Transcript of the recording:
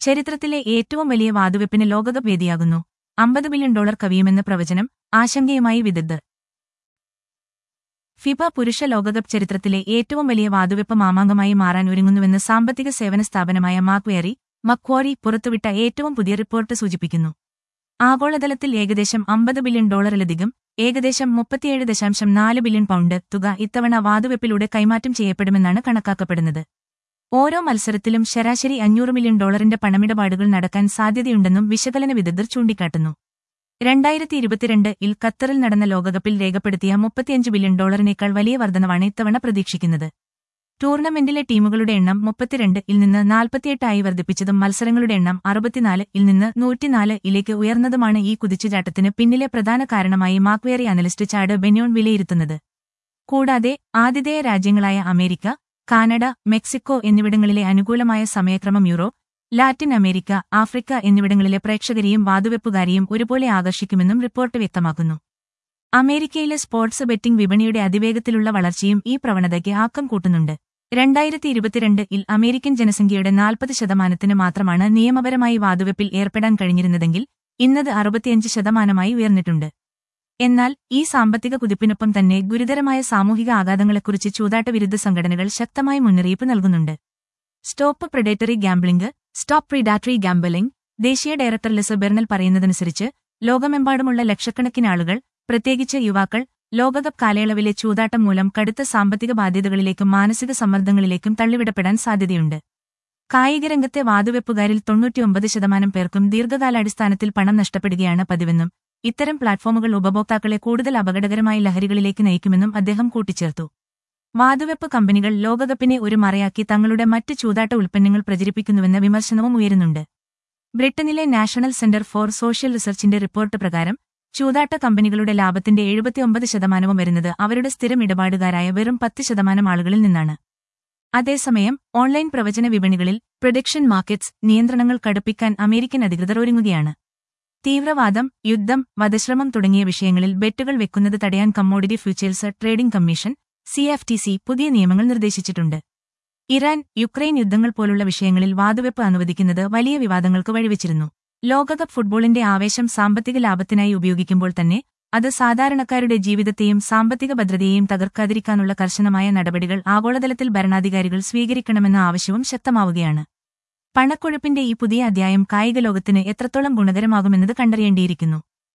ചരിത്രത്തിലെ ഏറ്റവും വലിയ വാതുവെപ്പിന് ലോകകപ്പ് വേദിയാകുന്നു അമ്പത് ബില്യൺ ഡോളർ കവിയുമെന്ന് പ്രവചനം ആശങ്കയുമായി വിദഗ്ധർ ഫിഫ പുരുഷ ലോകകപ്പ് ചരിത്രത്തിലെ ഏറ്റവും വലിയ വാതുവെപ്പ് മാമാങ്കമായി മാറാൻ ഒരുങ്ങുന്നുവെന്ന് സാമ്പത്തിക സേവന സ്ഥാപനമായ മാക്വേറി മക്വാറി പുറത്തുവിട്ട ഏറ്റവും പുതിയ റിപ്പോർട്ട് സൂചിപ്പിക്കുന്നു ആഗോളതലത്തിൽ ഏകദേശം അമ്പത് ബില്യൺ ഡോളറിലധികം ഏകദേശം മുപ്പത്തിയേഴ് ദശാംശം നാല് ബില്യൺ പൗണ്ട് തുക ഇത്തവണ വാതുവെപ്പിലൂടെ കൈമാറ്റം ചെയ്യപ്പെടുമെന്നാണ് കണക്കാക്കപ്പെടുന്നത് ഓരോ മത്സരത്തിലും ശരാശരി അഞ്ഞൂറ് മില്യൺ ഡോളറിന്റെ പണമിടപാടുകൾ നടക്കാൻ സാധ്യതയുണ്ടെന്നും വിശകലന വിദഗ്ധർ ചൂണ്ടിക്കാട്ടുന്നു രണ്ടായിരത്തി ഇരുപത്തിരണ്ട് ഇൽ ഖത്തറിൽ നടന്ന ലോകകപ്പിൽ രേഖപ്പെടുത്തിയ മുപ്പത്തിയഞ്ച് ബില്യൺ ഡോളറിനേക്കാൾ വലിയ വർധനവാണ് ഇത്തവണ പ്രതീക്ഷിക്കുന്നത് ടൂർണമെന്റിലെ ടീമുകളുടെ എണ്ണം മുപ്പത്തിരണ്ട് ഇൽ നിന്ന് നാൽപ്പത്തിയെട്ട് ആയി വർദ്ധിപ്പിച്ചതും മത്സരങ്ങളുടെ എണ്ണം അറുപത്തിനാല് ഇൽ നിന്ന് നൂറ്റിനാല് ഇലേക്ക് ഉയർന്നതുമാണ് ഈ കുതിച്ചുചാട്ടത്തിന് പിന്നിലെ പ്രധാന കാരണമായി മാക്വേറി അനലിസ്റ്റ് ചാഡ് ബെന്യോൺ വിലയിരുത്തുന്നത് കൂടാതെ ആതിഥേയ രാജ്യങ്ങളായ അമേരിക്ക കാനഡ മെക്സിക്കോ എന്നിവിടങ്ങളിലെ അനുകൂലമായ സമയക്രമം യൂറോപ്പ് ലാറ്റിൻ അമേരിക്ക ആഫ്രിക്ക എന്നിവിടങ്ങളിലെ പ്രേക്ഷകരെയും വാതുവെപ്പുകാരെയും ഒരുപോലെ ആകർഷിക്കുമെന്നും റിപ്പോർട്ട് വ്യക്തമാക്കുന്നു അമേരിക്കയിലെ സ്പോർട്സ് ബെറ്റിംഗ് വിപണിയുടെ അതിവേഗത്തിലുള്ള വളർച്ചയും ഈ പ്രവണതയ്ക്ക് ആക്കം കൂട്ടുന്നുണ്ട് രണ്ടായിരത്തി ഇരുപത്തിരണ്ട് ഇൽ അമേരിക്കൻ ജനസംഖ്യയുടെ നാൽപ്പത് ശതമാനത്തിന് മാത്രമാണ് നിയമപരമായി വാതുവെപ്പിൽ ഏർപ്പെടാൻ കഴിഞ്ഞിരുന്നതെങ്കിൽ ഇന്നത് അറുപത്തിയഞ്ച് ശതമാനമായി ഉയർന്നിട്ടുണ്ട് എന്നാൽ ഈ സാമ്പത്തിക കുതിപ്പിനൊപ്പം തന്നെ ഗുരുതരമായ സാമൂഹിക ആഘാതങ്ങളെക്കുറിച്ച് ചൂതാട്ടവിരുദ്ധ സംഘടനകൾ ശക്തമായ മുന്നറിയിപ്പ് നൽകുന്നുണ്ട് stop predatory gambling stop predatory gambling ദേശീയ ഡയറക്ടർ ലിസ ബെർണൽ പറയുന്നതനുസരിച്ച് ലോകമെമ്പാടുമുള്ള ലക്ഷക്കണക്കിന് ആളുകൾ പ്രത്യേകിച്ച് യുവാക്കൾ ലോകകപ്പ് കാലയളവിലെ ചൂതാട്ടം മൂലം കടുത്ത സാമ്പത്തിക ബാധ്യതകളിലേക്കും മാനസിക സമ്മർദ്ദങ്ങളിലേക്കും തള്ളിവിടപ്പെടാൻ സാധ്യതയുണ്ട് കായികരംഗത്തെ വാതുവെപ്പുകാരിൽ തൊണ്ണൂറ്റിയൊമ്പത് ശതമാനം പേർക്കും ദീർഘകാലാടിസ്ഥാനത്തിൽ പണം നഷ്ടപ്പെടുകയാണ് പതിവെന്നും ഇത്തരം പ്ലാറ്റ്ഫോമുകൾ ഉപഭോക്താക്കളെ കൂടുതൽ അപകടകരമായ ലഹരികളിലേക്ക് നയിക്കുമെന്നും അദ്ദേഹം കൂട്ടിച്ചേർത്തു വാതുവെപ്പ് കമ്പനികൾ ലോകകപ്പിനെ ഒരു മറയാക്കി തങ്ങളുടെ മറ്റ് ചൂതാട്ട ഉൽപ്പന്നങ്ങൾ പ്രചരിപ്പിക്കുന്നുവെന്ന വിമർശനവും ഉയരുന്നുണ്ട് ബ്രിട്ടനിലെ നാഷണൽ സെന്റർ ഫോർ സോഷ്യൽ റിസർച്ചിന്റെ റിപ്പോർട്ട് പ്രകാരം ചൂതാട്ട കമ്പനികളുടെ ലാഭത്തിന്റെ എഴുപത്തിയൊമ്പത് ശതമാനവും വരുന്നത് അവരുടെ സ്ഥിരം ഇടപാടുകാരായ വെറും പത്ത് ശതമാനം ആളുകളിൽ നിന്നാണ് അതേസമയം ഓൺലൈൻ പ്രവചന വിപണികളിൽ പ്രൊഡക്ഷൻ മാർക്കറ്റ്സ് നിയന്ത്രണങ്ങൾ കടുപ്പിക്കാൻ അമേരിക്കൻ അധികൃതർ ഒരുങ്ങുകയാണ് തീവ്രവാദം യുദ്ധം വധശ്രമം തുടങ്ങിയ വിഷയങ്ങളിൽ ബെറ്റുകൾ വെക്കുന്നത് തടയാൻ commodity futures trading commission C F T C പുതിയ നിയമങ്ങൾ നിർദ്ദേശിച്ചിട്ടുണ്ട് ഇറാൻ യുക്രൈൻ യുദ്ധങ്ങൾ പോലുള്ള വിഷയങ്ങളിൽ വാതുവെപ്പ് അനുവദിക്കുന്നത് വലിയ വിവാദങ്ങൾക്ക് വഴിവെച്ചിരുന്നു ലോകകപ്പ് ഫുട്ബോളിന്റെ ആവേശം സാമ്പത്തിക ലാഭത്തിനായി ഉപയോഗിക്കുമ്പോൾ തന്നെ അത് സാധാരണക്കാരുടെ ജീവിതത്തെയും സാമ്പത്തിക ഭദ്രതയെയും തകർക്കാതിരിക്കാനുള്ള കർശനമായ നടപടികൾ ആഗോളതലത്തിൽ ഭരണാധികാരികൾ സ്വീകരിക്കണമെന്ന ആവശ്യവും ശക്തമാവുകയാണ് പണക്കൊഴുപ്പിന്റെ ഈ പുതിയ അധ്യായം കായിക ലോകത്തിന് എത്രത്തോളം ഗുണകരമാകുമെന്നത് കണ്ടറിയേണ്ടിയിരിക്കുന്നു